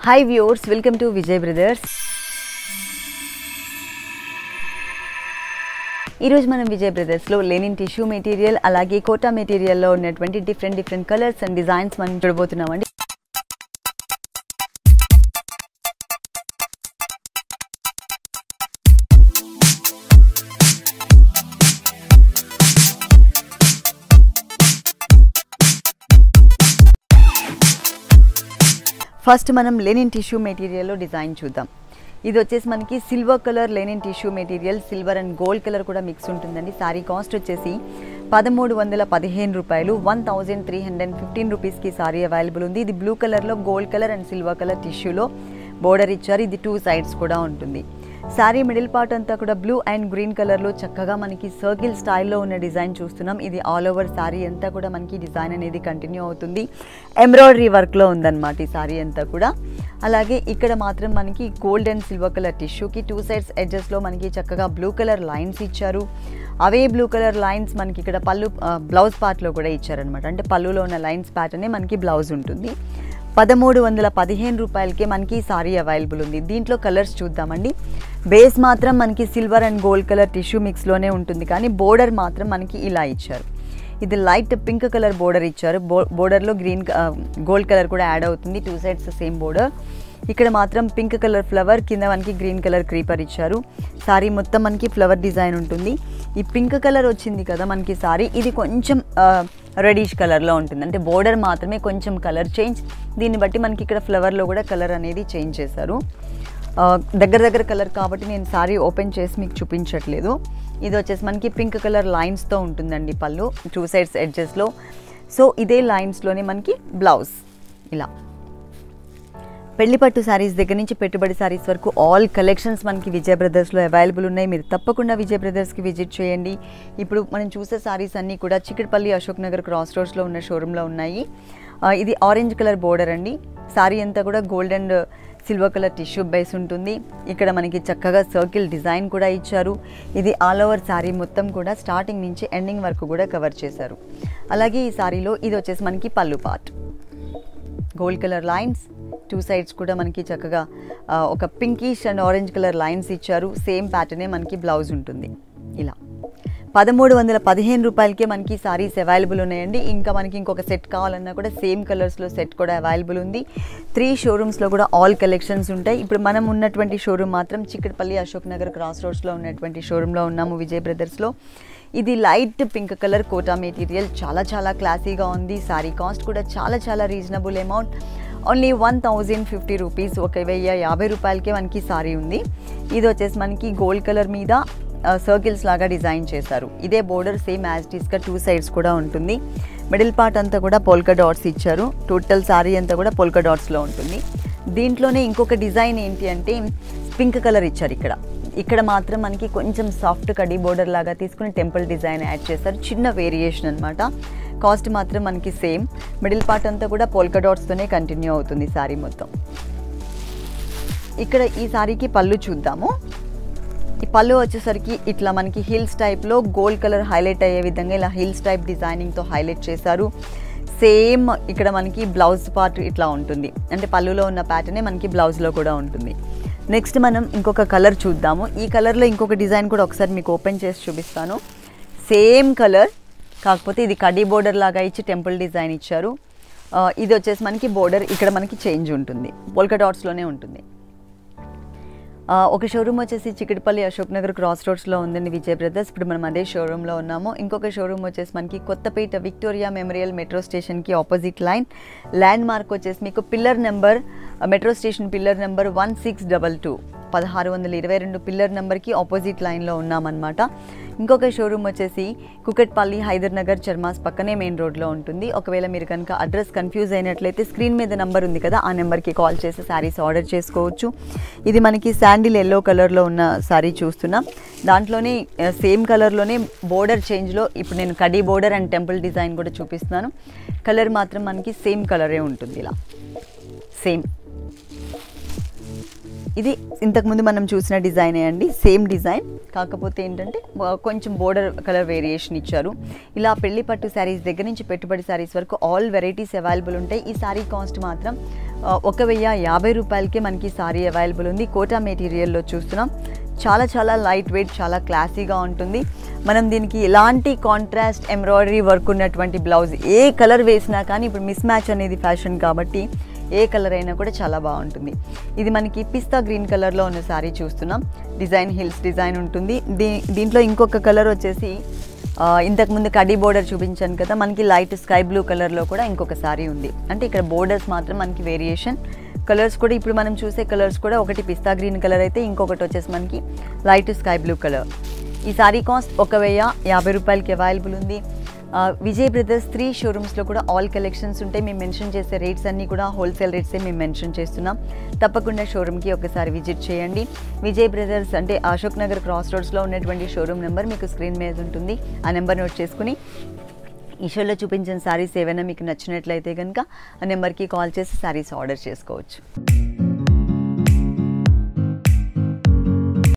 hi viewers welcome to Vijay brothers ఈరోజు మనం విజయ్ బ్రదర్స్లో లెనిన్ టిష్యూ మెటీరియల్ అలాగే కోటా మెటీరియల్లో ఉన్నటువంటి different different colours and designs మనం చూడబోతున్నామండి ఫస్ట్ మనం లెనిన్ టిష్యూ మెటీరియల్లో డిజైన్ చూద్దాం ఇది వచ్చేసి మనకి silver colour linen tissue material silver and gold colour కూడా మిక్స్ ఉంటుందండి సారీ కాస్ట్ వచ్చేసి పదమూడు వందల పదిహేను రూపాయలు one thousand three hundred fifteen రూపీస్కి సారీ అవైలబుల్ ఉంది ఇది బ్లూ కలర్లో gold colour and silver colour టిష్యూలో బోర్డర్ ఇచ్చారు ఇది టూ సైడ్స్ కూడా ఉంటుంది శారీ మిడిల్ పార్ట్ అంతా కూడా బ్లూ అండ్ గ్రీన్ కలర్లో చక్కగా మనకి సర్కిల్ స్టైల్లో ఉన్న డిజైన్ చూస్తున్నాం ఇది ఆల్ ఓవర్ శారీ అంతా కూడా మనకి డిజైన్ అనేది కంటిన్యూ అవుతుంది ఎంబ్రాయిడరీ వర్క్లో ఉందన్నమాట ఈ శారీ అంతా కూడా అలాగే ఇక్కడ మాత్రం మనకి గోల్డ్ అండ్ సిల్వర్ కలర్ టిష్యూకి టూ సైడ్స్ ఎడ్జెస్లో మనకి చక్కగా బ్లూ కలర్ లైన్స్ ఇచ్చారు అవే బ్లూ కలర్ లైన్స్ మనకి ఇక్కడ పళ్ళు బ్లౌజ్ పార్ట్లో కూడా ఇచ్చారనమాట అంటే పళ్ళులో ఉన్న లైన్స్ ప్యాటర్నే మనకి బ్లౌజ్ ఉంటుంది పదమూడు వందల పదిహేను రూపాయలకే మనకి సారీ అవైలబుల్ ఉంది దీంట్లో కలర్స్ చూద్దామండి బేస్ మాత్రం మనకి silver and gold colour tissue మిక్స్లోనే ఉంటుంది కానీ బోర్డర్ మాత్రం మనకి ఇలా ఇచ్చారు ఇది లైట్ పింక్ కలర్ బోర్డర్ ఇచ్చారు బో బోర్డర్లో గ్రీన్ గోల్డ్ కలర్ కూడా యాడ్ అవుతుంది టూ సైడ్స్ సేమ్ బోర్డర్ ఇక్కడ మాత్రం పింక్ కలర్ ఫ్లవర్ కింద మనకి గ్రీన్ కలర్ క్రీపర్ ఇచ్చారు సారీ మొత్తం మనకి ఫ్లవర్ డిజైన్ ఉంటుంది ఈ పింక్ కలర్ వచ్చింది కదా మనకి సారీ ఇది కొంచెం రెడిష్ కలర్లో ఉంటుంది అంటే బోర్డర్ మాత్రమే కొంచెం కలర్ చేంజ్ దీన్ని బట్టి మనకి ఇక్కడ ఫ్లవర్లో కూడా కలర్ అనేది చేంజ్ చేశారు దగ్గర దగ్గర కలర్ కాబట్టి నేను సారీ ఓపెన్ చేసి మీకు చూపించట్లేదు ఇది వచ్చేసి మనకి పింక్ కలర్ లైన్స్తో ఉంటుందండి పళ్ళు టూ సైడ్స్ ఎడ్జెస్లో సో ఇదే లైన్స్లోనే మనకి బ్లౌజ్ ఇలా పెళ్లిపట్టు శారీస్ దగ్గర నుంచి పెట్టుబడి శారీస్ వరకు ఆల్ కలెక్షన్స్ మనకి విజయ్ బ్రదర్స్లో అవైలబుల్ ఉన్నాయి మీరు తప్పకుండా విజయ్ బ్రదర్స్కి విజిట్ చేయండి ఇప్పుడు మనం చూసే శారీస్ అన్నీ కూడా చిక్కడపల్లి అశోక్ నగర్ క్రాస్ రోడ్స్లో ఉన్న షోరూంలో ఉన్నాయి ఇది ఆరెంజ్ కలర్ బోర్డర్ అండి శారీ అంతా కూడా gold and silver colour tissue base ఉంటుంది ఇక్కడ మనకి చక్కగా సర్కిల్ డిజైన్ కూడా ఇచ్చారు ఇది ఆల్ ఓవర్ శారీ మొత్తం కూడా స్టార్టింగ్ నుంచి ఎండింగ్ వరకు కూడా కవర్ చేశారు అలాగే ఈ శారీలో ఇది వచ్చేసి మనకి పళ్ళు part gold colour lines two sides కూడా మనకి చక్కగా ఒక pinkish and orange colour lines ఇచ్చారు సేమ్ ప్యాటర్నే మనకి బ్లౌజ్ ఉంటుంది ఇలా పదమూడు వందల పదిహేను రూపాయలకే మనకి సారీస్ అవైలబుల్ ఉన్నాయండి ఇంకా మనకి ఇంకొక సెట్ కావాలన్నా కూడా సేమ్ కలర్స్లో సెట్ కూడా అవైలబుల్ ఉంది త్రీ షోరూమ్స్లో కూడా ఆల్ కలెక్షన్స్ ఉంటాయి ఇప్పుడు మనం ఉన్నటువంటి షోరూమ్ మాత్రం చిక్కడపల్లి అశోక్ నగర్ క్రాస్ రోడ్స్లో ఉన్నటువంటి షోరూంలో ఉన్నాము విజయ్ బ్రదర్స్లో ఇది light pink colour Kota material చాలా చాలా క్లాసీగా ఉంది సారీ కాస్ట్ కూడా చాలా చాలా reasonable amount only one thousand fifty rupees ఒక వెయ్యి యాభై రూపాయలకే మనకి సారీ ఉంది ఇది వచ్చేసి మనకి గోల్డ్ కలర్ మీద సర్కిల్స్ లాగా డిజైన్ చేశారు ఇదే బోర్డర్ సేమ్ యాజ్ టీస్గా టూ సైడ్స్ కూడా ఉంటుంది మిడిల్ పార్ట్ అంతా కూడా పోల్కా డాట్స్ ఇచ్చారు టోటల్ సారీ అంతా కూడా పోల్కా డాట్స్లో ఉంటుంది దీంట్లోనే ఇంకొక డిజైన్ ఏంటి అంటే పింక్ కలర్ ఇచ్చారు ఇక్కడ ఇక్కడ మాత్రం మనకి కొంచెం సాఫ్ట్ కడీ బోర్డర్ లాగా తీసుకుని టెంపుల్ డిజైన్ యాడ్ చేస్తారు చిన్న వేరియేషన్ అనమాట కాస్ట్ మాత్రం మనకి సేమ్ మిడిల్ పార్ట్ అంతా కూడా పోల్కా డాట్స్తోనే కంటిన్యూ అవుతుంది సారీ మొత్తం ఇక్కడ ఈ సారీకి పళ్ళు చూద్దాము ఈ పళ్ళు వచ్చేసరికి ఇట్లా మనకి హిల్స్ టైప్లో గోల్డ్ కలర్ హైలైట్ అయ్యే విధంగా ఇలా హిల్స్ టైప్ డిజైనింగ్తో హైలైట్ చేశారు సేమ్ ఇక్కడ మనకి బ్లౌజ్ పార్ట్ ఇట్లా ఉంటుంది అంటే పళ్ళులో ఉన్న ప్యాటర్నే మనకి బ్లౌజ్లో కూడా ఉంటుంది నెక్స్ట్ మనం ఇంకొక కలర్ చూద్దాము ఈ కలర్లో ఇంకొక డిజైన్ కూడా ఒకసారి మీకు ఓపెన్ చేసి చూపిస్తాను సేమ్ కలర్ కాకపోతే ఇది కడీ బోర్డర్ లాగా ఇచ్చి టెంపుల్ డిజైన్ ఇచ్చారు ఇది వచ్చేసి మనకి బోర్డర్ ఇక్కడ మనకి చేంజ్ ఉంటుంది పోల్కా డాట్స్లోనే ఉంటుంది ఒక షోరూమ్ వచ్చేసి చికిటిపల్లి అశోక్ నగర్ క్రాస్ రోడ్స్లో ఉందండి విజయ్ బ్రదర్స్ ఇప్పుడు మనం అదే షోరూంలో ఉన్నాము ఇంకొక షోరూమ్ వచ్చేసి మనకి కొత్తపేట విక్టోరియా మెమోరియల్ మెట్రో స్టేషన్కి ఆపోజిట్ లైన్ ల్యాండ్ మార్క్ వచ్చేసి మీకు pillar number metro station pillar number one six double two పదహారు వందల ఇరవై రెండు పిల్లర్ నెంబర్కి ఆపోజిట్ లైన్లో ఉన్నామన్నమాట ఇంకొక షోరూమ్ వచ్చేసి కుకట్పల్లి హైదర్ నగర్ చర్మాస్ పక్కనే మెయిన్ రోడ్లో ఉంటుంది ఒకవేళ మీరు కనుక అడ్రస్ కన్ఫ్యూజ్ అయినట్లయితే స్క్రీన్ మీద నెంబర్ ఉంది కదా ఆ నెంబర్కి కాల్ చేసి శారీస్ ఆర్డర్ చేసుకోవచ్చు ఇది మనకి శాండిల్ ఎల్లో కలర్లో ఉన్న శారీ చూస్తున్నాం దాంట్లోనే సేమ్ కలర్లోనే బోర్డర్ చేంజ్లో ఇప్పుడు నేను కడీ బోర్డర్ అండ్ టెంపుల్ డిజైన్ కూడా చూపిస్తున్నాను కలర్ మాత్రం మనకి సేమ్ కలరే ఉంటుంది ఇలా సేమ్ ఇది ఇంతకుముందు మనం చూసిన డిజైనే అండి సేమ్ డిజైన్ కాకపోతే ఏంటంటే కొంచెం బోర్డర్ కలర్ వేరియేషన్ ఇచ్చారు ఇలా పెళ్లి పట్టు శారీస్ దగ్గర నుంచి పెట్టుబడి శారీస్ వరకు ఆల్ వెరైటీస్ అవైలబుల్ ఉంటాయి ఈ శారీ కాస్ట్ మాత్రం ఆ, ఒక వెయ్యి యాభై రూపాయలకే మనకి సారీ అవైలబుల్ ఉంది కోటా మెటీరియల్లో చూస్తున్నాం చాలా చాలా లైట్ వెయిట్ చాలా క్లాసీగా ఉంటుంది మనం దీనికి ఎలాంటి కాంట్రాస్ట్ ఎంబ్రాయిడరీ వర్క్ ఉన్నటువంటి బ్లౌజ్ ఏ కలర్ వేసినా కానీ ఇప్పుడు మిస్ మ్యాచ్ అనేది ఫ్యాషన్ కాబట్టి ఏ కలర్ అయినా కూడా చాలా బాగుంటుంది ఇది మనకి పిస్తా గ్రీన్ కలర్లో ఉన్న శారీ చూస్తున్నాం డిజైన్ హిల్స్ డిజైన్ ఉంటుంది దీ దీంట్లో ఇంకొక కలర్ వచ్చేసి ఆ, ఇంతకుముందు కడీ బోర్డర్ చూపించాను కదా మనకి లైట్ స్కై బ్లూ కలర్లో కూడా ఇంకొక సారీ ఉంది అంటే ఇక్కడ బోర్డర్స్ మాత్రం మనకి వేరియేషన్ కలర్స్ కూడా ఇప్పుడు మనం చూసే కలర్స్ కూడా ఒకటి పిస్తా గ్రీన్ కలర్ అయితే ఇంకొకటి వచ్చేసి మనకి లైట్ స్కై బ్లూ కలర్ ఈ సారీ కాస్ట్ ఒక వెయ్యి యాభై రూపాయలకి అవైలబుల్ ఉంది ఆ, విజయ్ బ్రదర్స్ త్రీ షోరూమ్స్లో కూడా ఆల్ కలెక్షన్స్ ఉంటాయి మేము మెన్షన్ చేసే రేట్స్ అన్నీ కూడా హోల్సేల్ రేట్సే మేము మెన్షన్ చేస్తున్నాం తప్పకుండా షోరూమ్కి ఒకసారి విజిట్ చేయండి విజయ్ బ్రదర్స్ అంటే అశోక్ నగర్ క్రాస్ రోడ్స్లో ఉన్నటువంటి షోరూమ్ నెంబర్ మీకు స్క్రీన్ మీద ఉంటుంది ఆ నెంబర్ నోట్ చేసుకుని ఈ షోలో చూపించిన శారీస్ ఏవైనా మీకు నచ్చినట్లయితే కనుక ఆ నెంబర్కి కాల్ చేసి శారీస్ ఆర్డర్ చేసుకోవచ్చు